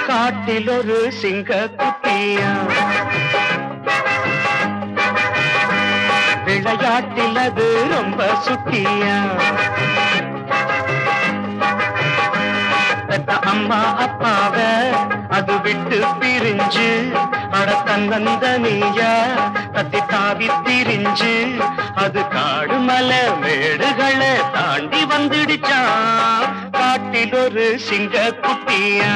காட்டில் ஒரு சிங்க குட்டியா விளையாட்டில் அது ரொம்ப சுட்டியா பெத்த அம்மா அப்பாவ அது விட்டு பிரிஞ்சு அட தன்னந்தனியா தத்தி தாவி திரிஞ்சு அது காடு மலை மேடுகளை தாண்டி வந்துடுச்சான் காட்டில் ஒரு சிங்க குட்டியா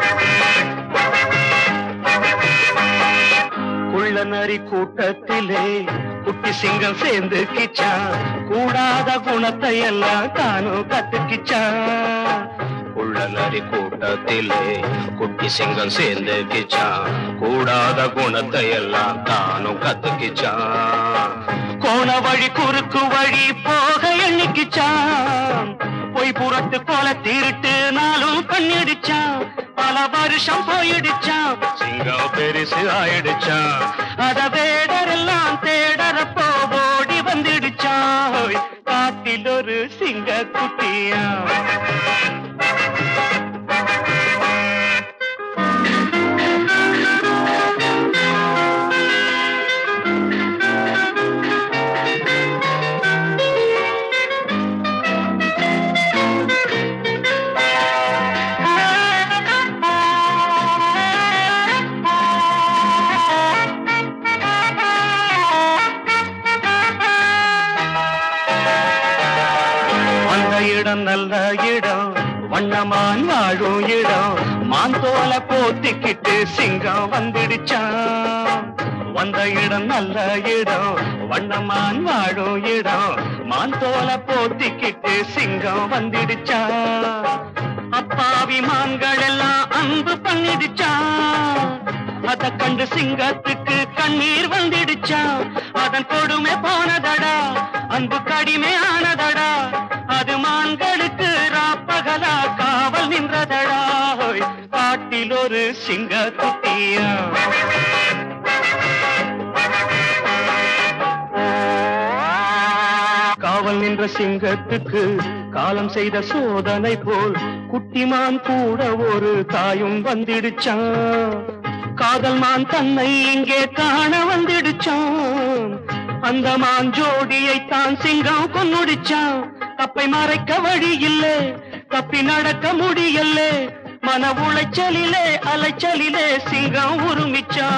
குள்ள நரி கூட்டத்திலே குட்டி சிங்கம் சேர்ந்து கிச்சான் கூடாத குணத்தை எல்லாம் தானும் கத்துக்கிச்சான் குள்ள நரி கூட்டத்திலே குட்டி சிங்கம் சேர்ந்து கிச்சான் கூடாத குணத்தை எல்லாம் தானும் கத்துக்கிச்சான் கோண வழி குறுக்கு வழி போக எண்ணிக்கிச்சான் பொய் புறத்து போல திருட்டு நாளும் பண்ணிடுச்சான் பல வருஷம் போயிடுச்சான் சிங்கம் பெருசு ஆயிடுச்சான் அத வேடரெல்லாம் தேடறப்போ ஓடி வந்துடுச்சான் ஓய், காட்டில் ஒரு சிங்க குட்டியா அந்த இடம் நல்ல இடம் வண்ணமான் வாழும் இடம் மாந்தோல போத்திக்கிட்டு சிங்கம் வந்துடுச்சான் வந்த இடம் நல்ல இடம் வண்ணமான் வாழும் இடம் மாந்தோல போத்திக்கிட்டு சிங்கம் வந்துடுச்சான் அப்பாவி மான்கள் எல்லாம் அன்பு பண்ணிடுச்சான் அத கண்டு சிங்கத்துக்கு கண்ணீர் வந்துடுச்சான் அதன் கொடுமை போனதடா அன்பு கடிமை ஆனதடா அது மான்களுக்கு ராப்பகலா காவல் நின்றதடா ஹோய், காட்டில் ஒரு சிங்க குட்டியா காவல் நின்ற சிங்கத்துக்கு காலம் செய்த சோதனை போல் குட்டிமான் கூட ஒரு தாயும் வந்திடுச்சான் காதல் மான் தன்னை இங்கே காண வந்துடுச்சான் அந்த மான் ஜோடியை தான் சிங்கம் கொன்னுடிச்சான் தப்பை மறைக்க வழி இல்லை தப்பி நடக்க முடியல மன உளைச்சலிலே அலைச்சலிலே சிங்கம் உருமிச்சான்